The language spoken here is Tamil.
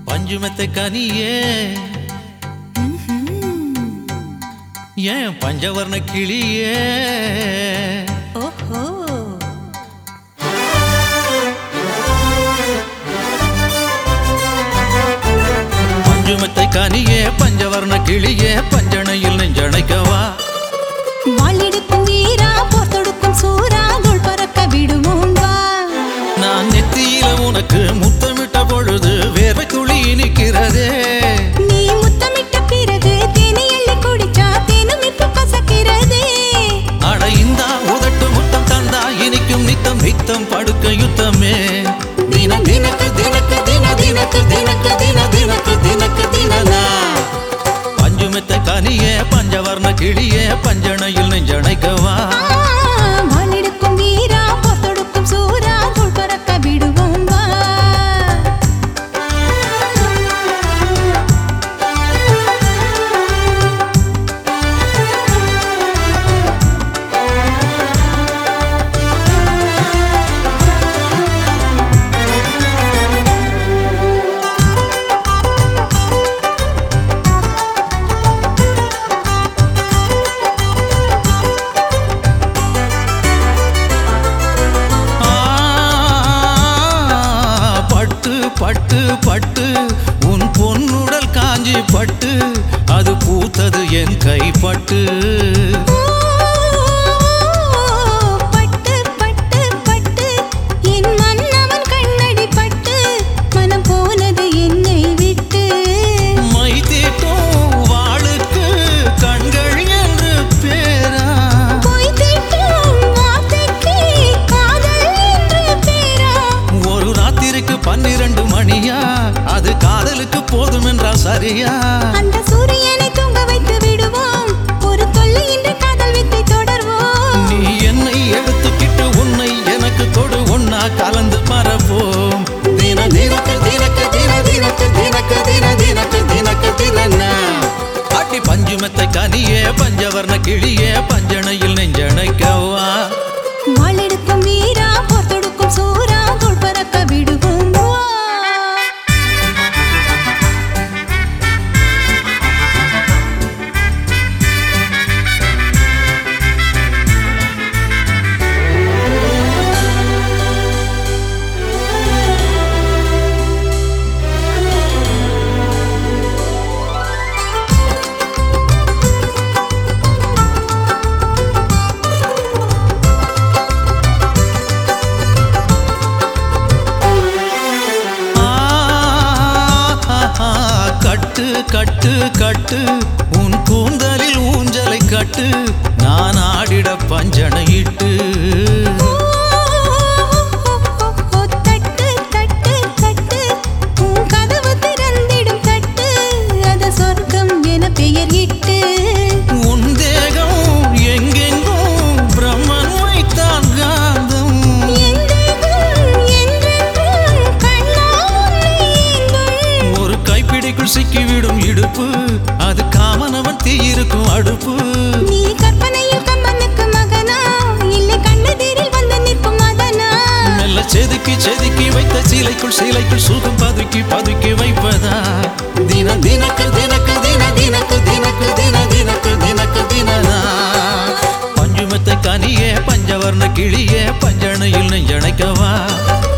பஞ்சுமெத்தை கனியே ஏன் பஞ்சவர்ண கிளியே ஓஹோ பஞ்சுமெத்தை கனியே பஞ்சவர்ண கிளியே பஞ்சனையில் நெஞ்சணைக்கவா வாளெடுக்கும் வீரா போர் தொடுக்கும் சூரா தூள் பறக்க விடுவோம் வா நான் நெத்தியில உனக்கு முத்தமிட்ட பொழுது வேர்வை துளி இனிக்கிறதே நீ முத்தமிட்ட பிறகு தேனி எள்ளி குடிச்சா தேனும் இப்ப கசக்கிறதே அட இந்தா உதட்டு முத்தம் தந்தா இனிக்கும் நித்தம் நித்தம் படுக்க யுத்தமே தின தினக்கு தினக்கு தின தினக்கு தினக்கு தின தினக்கு தினக்கு தினனா பஞ்சுமெத்தை கனியே பஞ்சவர்ண கிளியே பஞ்சனையில் நெஞ்சணைக்கவா ஆ, வாளெடுக்கும் வீரா போர் தொடுக்கும் சூரா தூள் பறக்க விடுவோம் வா ஆ, பட்டு பட்டு பட்டு உன் பொன்னுடல் காஞ்சி பட்டு அது பூத்தது என் கைப்பட்டு பட்டு பட்டு பட்டு என் மன்னவன் கண்ணடி பட்டு மனம் போனது என்னை விட்டு மை தீட்டும் வாளுக்கு கண்கள் என்று பேரா பொய் தீட்டும் வார்த்தைக்கு காதல் என்று பேரா ஒரு ராத்திரிக்கு பன்னிரண்டு மணியா அது காதலுக்கு போதும் என்றால் சரியா அந்த சூரியனை தூங்க வைத்து விடுவோம் ஒரு தொல்லை இன்று காதல் வித்தை தொடர்வோம் நீ என்னை எடுத்துக்கிட்டு உன்னை எனக்கு தொடு ஒன்னா கலந்து மறப்போம் தின தினக்கு தினக்கு தின தினக்கு தினக்கு தின தினக்கு தினக்கு தினன்னா அடி பஞ்சுமெத்தை கனியே பஞ்சவர்ண கிளியே பஞ்சனையில் நெஞ்சணைக்கவா வாளெடுக்கும் வீரா போர் தொடுக்கும் சூரா தூள் பறக்க விடுவோம் வா. ஆ, கட்டு கட்டு கட்டு உன் கூந்தலில் ஊஞ்சலை கட்டு நான் ஆடிட பஞ்சனையிட்டு தட்டு தட்டு தட்டு உன் கதவு திறந்திடும் தட்டு அது சொர்க்கம் என பெயர் இட்டு உன் தேகம் எங்கெங்கும் பிரம்மன் வைத்தான் காந்தம் என்றென்றும் என்றென்றும் கண்ணா உன்னை ஏங்கும். ஒரு கைப்பிடிக்குள் சிக்கிவிடும் இடுப்பு அது காமனவன் தீயிருக்கும் அடுப்பு நீ கற்பனையில் கம்பனுக்கு மகனா இல்லை கண்ணெதிரில் வந்து நிற்கும் மதனா மெல்ல செதுக்கி செதுக்கி வைத்த சீலைக்குள் சீலைக்குள் சுகம் பதுக்கி பதுக்கி வைப்பதா தின தினக்கு தினக்கு தின தினக்கு தினக்கு தின தினக்கு தினக்கு தினதா பஞ்சுமெத்தை கனியே பஞ்சவர்ண கிளியே பஞ்சனையில் நெஞ்சணைக்கவா